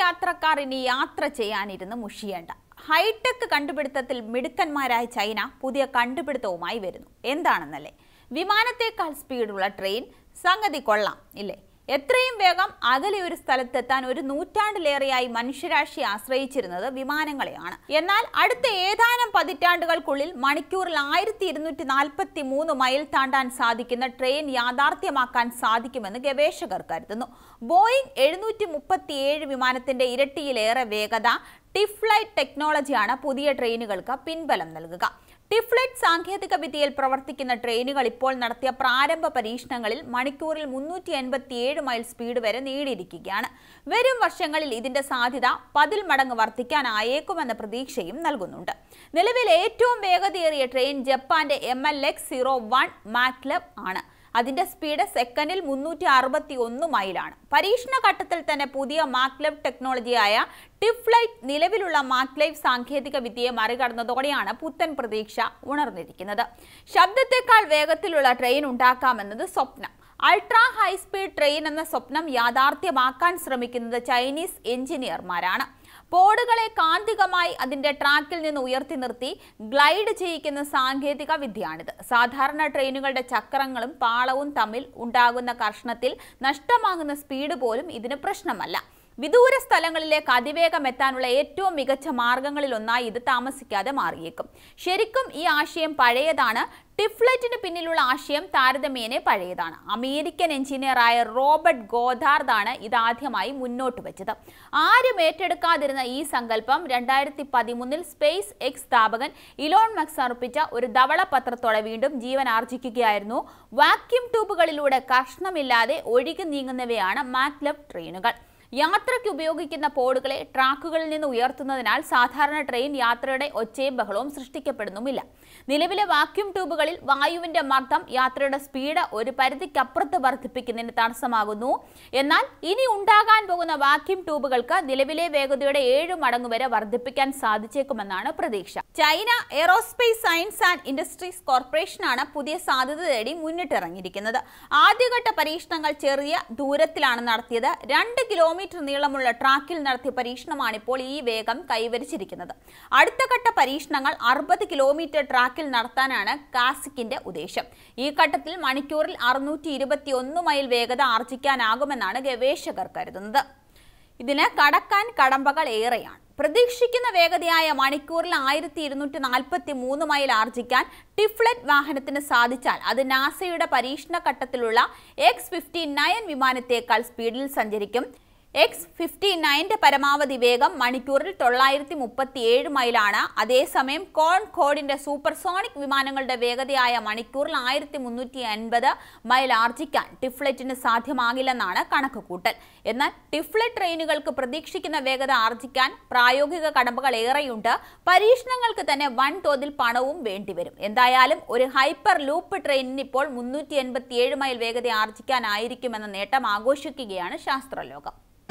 യാത്രക്കാർ ഇനി യാത്ര ചെയ്യാനിരുന്ന് മുഷിയേണ്ട ഹൈടെക് കണ്ടുപിടുത്തത്തിൽ മിടുക്കന്മാരായ ചൈന പുതിയ കണ്ടുപിടുത്തവുമായി വരുന്നു എന്താണെന്നല്ലേ വിമാനത്തേക്കാൾ സ്പീഡുള്ള ട്രെയിൻ സംഗതി കൊള്ളാം ഇല്ലേ എത്രയും വേഗം അകലെ ഒരു സ്ഥലത്തെത്താൻ ഒരു നൂറ്റാണ്ടിലേറെയായി മനുഷ്യരാശി ആശ്രയിച്ചിരുന്നത് വിമാനങ്ങളെയാണ് എന്നാൽ അടുത്ത ഏതാനും പതിറ്റാണ്ടുകൾക്കുള്ളിൽ മണിക്കൂറിൽ ആയിരത്തി ഇരുന്നൂറ്റി നാൽപ്പത്തി മൂന്ന് മൈൽ താണ്ടാൻ സാധിക്കുന്ന ട്രെയിൻ യാഥാർത്ഥ്യമാക്കാൻ സാധിക്കുമെന്ന് ഗവേഷകർ കരുതുന്നു ബോയിങ് എഴുന്നൂറ്റി മുപ്പത്തിയേഴ് വിമാനത്തിന്റെ ഇരട്ടിയിലേറെ വേഗത ടിഫ്ലൈറ്റ് ടെക്നോളജിയാണ് പുതിയ ട്രെയിനുകൾക്ക് പിൻബലം നൽകുക ടിഫ്ലൈറ്റ് സാങ്കേതിക വിദ്യയിൽ പ്രവർത്തിക്കുന്ന ട്രെയിനുകൾ ഇപ്പോൾ നടത്തിയ പ്രാരംഭ പരീക്ഷണങ്ങളിൽ മണിക്കൂറിൽ മുന്നൂറ്റി എൺപത്തിയേഴ് മൈൽ സ്പീഡ് വരെ നേടിയിരിക്കുകയാണ് വരും വർഷങ്ങളിൽ ഇതിന്റെ സാധ്യത പതിൽ മടങ്ങ് വർദ്ധിക്കാനായേക്കുമെന്ന പ്രതീക്ഷയും നൽകുന്നുണ്ട് നിലവിൽ ഏറ്റവും വേഗതയേറിയ ട്രെയിൻ ജപ്പാന്റെ M L X zero one maglev ആണ് അതിന്റെ സ്പീഡ് സെക്കൻഡിൽ മുന്നൂറ്റി അറുപത്തി ഒന്ന് മൈലാണ് പരീക്ഷണ ഘട്ടത്തിൽ തന്നെ പുതിയ മാക്ലൈവ് ടെക്നോളജിയായ ടിഫ്ലൈറ്റ് നിലവിലുള്ള മാക്ലൈവ് സാങ്കേതിക വിദ്യയെ മറികടന്നതോടെയാണ് പുത്തൻ പ്രതീക്ഷ ഉണർന്നിരിക്കുന്നത് ശബ്ദത്തെക്കാൾ വേഗത്തിലുള്ള ട്രെയിൻ ഉണ്ടാക്കാമെന്നത് സ്വപ്നം അൾട്രാ ഹൈസ്പീഡ് ട്രെയിൻ എന്ന സ്വപ്നം യാഥാർത്ഥ്യമാക്കാൻ ശ്രമിക്കുന്നത് ചൈനീസ് എഞ്ചിനീയർമാരാണ് പോഡുകളെ കാന്തികമായി അതിന്റെ ട്രാക്കിൽ നിന്ന് ഉയർത്തി നിർത്തി ഗ്ലൈഡ് ചെയ്യിക്കുന്ന സാങ്കേതിക വിദ്യയാണിത് സാധാരണ ട്രെയിനുകളുടെ ചക്രങ്ങളും പാളവും തമ്മിൽ ഉണ്ടാകുന്ന കർഷണത്തിൽ നഷ്ടമാകുന്ന സ്പീഡ് പോലും ഇതിന് പ്രശ്നമല്ല വിദൂര സ്ഥലങ്ങളിലേക്ക് അതിവേഗം എത്താനുള്ള ഏറ്റവും മികച്ച മാർഗങ്ങളിൽ ഒന്നായി ഇത് താമസിക്കാതെ മാറിയേക്കും ശരിക്കും ഈ ആശയം പഴയതാണ് ടിഫ്ലറ്റിന് പിന്നിലുള്ള ആശയം താരതമ്യേന പഴയതാണ് അമേരിക്കൻ എഞ്ചിനീയറായ റോബർട്ട് ഗോധാർദാണ് ഇതാദ്യമായി മുന്നോട്ട് വെച്ചത് ആരും ഏറ്റെടുക്കാതിരുന്ന ഈ സങ്കല്പം രണ്ടായിരത്തി പതിമൂന്നിൽ സ്പേസ് എക്സ് സ്ഥാപകൻ ഇലോൺ മക്സ് സമർപ്പിച്ച ഒരു ധവളപത്രത്തോടെ വീണ്ടും ജീവൻ ആർജിക്കുകയായിരുന്നു വാക്യൂം ട്യൂബുകളിലൂടെ കഷ്ണമില്ലാതെ ഒഴുകി നീങ്ങുന്നവയാണ് മാക്ലബ് ട്രെയിനുകൾ യാത്രയ്ക്ക് ഉപയോഗിക്കുന്ന പോഡുകളെ ട്രാക്കുകളിൽ നിന്ന് ഉയർത്തുന്നതിനാൽ സാധാരണ ട്രെയിൻ യാത്രയുടെ ഒച്ചയും ബഹളവും സൃഷ്ടിക്കപ്പെടുന്നുമില്ല നിലവിലെ വാക്യൂം ട്യൂബുകളിൽ വായുവിന്റെ മർദ്ദം യാത്രയുടെ സ്പീഡ് ഒരു പരിധിക്കപ്പുറത്ത് വർദ്ധിപ്പിക്കുന്നതിന് തടസ്സമാകുന്നു എന്നാൽ ഇനി ഉണ്ടാകാൻ പോകുന്ന വാക്യൂം ട്യൂബുകൾക്ക് നിലവിലെ വേഗതയുടെ ഏഴ് മടങ്ങ് വരെ വർദ്ധിപ്പിക്കാൻ സാധിച്ചേക്കുമെന്നാണ് പ്രതീക്ഷ China aerospace science and industries കോർപ്പറേഷനാണ് പുതിയ സാധ്യത തേടി മുന്നിട്ടിറങ്ങിയിരിക്കുന്നത് ആദ്യഘട്ട പരീക്ഷണങ്ങൾ ചെറിയ ദൂരത്തിലാണ് നടത്തിയത് രണ്ട് കിലോമീറ്റർ നീളമുള്ള ട്രാക്കിൽ നടത്തിയ പരീക്ഷണമാണ് ഇപ്പോൾ ഈ വേഗം കൈവരിച്ചിരിക്കുന്നത് അടുത്ത ഘട്ട പരീക്ഷണങ്ങൾ അറുപത് കിലോമീറ്റർ ട്രാക്കിൽ നടത്താനാണ് കാസിക്കിന്റെ ഉദ്ദേശം ഈ ഘട്ടത്തിൽ മണിക്കൂറിൽ അറുന്നൂറ്റി ഇരുപത്തി ഒന്ന് മൈൽ വേഗത ആർജിക്കാനാകുമെന്നാണ് ഗവേഷകർ കരുതുന്നത് ഇതിന് കടക്കാൻ കടമ്പകൾ ഏറെയാണ് പ്രതീക്ഷിക്കുന്ന വേഗതയായ മണിക്കൂറിൽ ആയിരത്തി ഇരുന്നൂറ്റി നാൽപ്പത്തി മൂന്ന് മൈൽ ആർജിക്കാൻ ടിഫ്ലറ്റ് വാഹനത്തിന് സാധിച്ചാൽ അത് നാസയുടെ പരീക്ഷണ ഘട്ടത്തിലുള്ള എക്സ് ഫിഫ്റ്റി നയൻ വിമാനത്തേക്കാൾ സ്പീഡിൽ സഞ്ചരിക്കും എക്സ് ഫിഫ്റ്റി നയൻ്റെ പരമാവധി വേഗം മണിക്കൂറിൽ തൊള്ളായിരത്തി മുപ്പത്തി ഏഴ് മൈലാണ് അതേസമയം കോൺ കോഡിന്റെ സൂപ്പർസോണിക് വിമാനങ്ങളുടെ വേഗതയായ മണിക്കൂറിൽ ആയിരത്തി മുന്നൂറ്റി അൻപത് മൈൽ ആർജിക്കാൻ ടിഫ്ലറ്റിന് സാധ്യമാകില്ലെന്നാണ് കണക്കുകൂട്ടൽ എന്നാൽ ടിഫ്ലറ്റ് ട്രെയിനുകൾക്ക് പ്രതീക്ഷിക്കുന്ന വേഗത ആർജിക്കാൻ പ്രായോഗിക കടമ്പകൾ ഏറെയുണ്ട് പരീക്ഷണങ്ങൾക്ക് തന്നെ വൻതോതിൽ പണവും വേണ്ടിവരും എന്തായാലും ഒരു ഹൈപ്പർ ലൂപ്പ് ട്രെയിനിന് ഇപ്പോൾ മുന്നൂറ്റി എൺപത്തിയേഴ് മൈൽ വേഗത ആർജിക്കാനായിരിക്കുമെന്ന നേട്ടം ആഘോഷിക്കുകയാണ് ശാസ്ത്രലോകം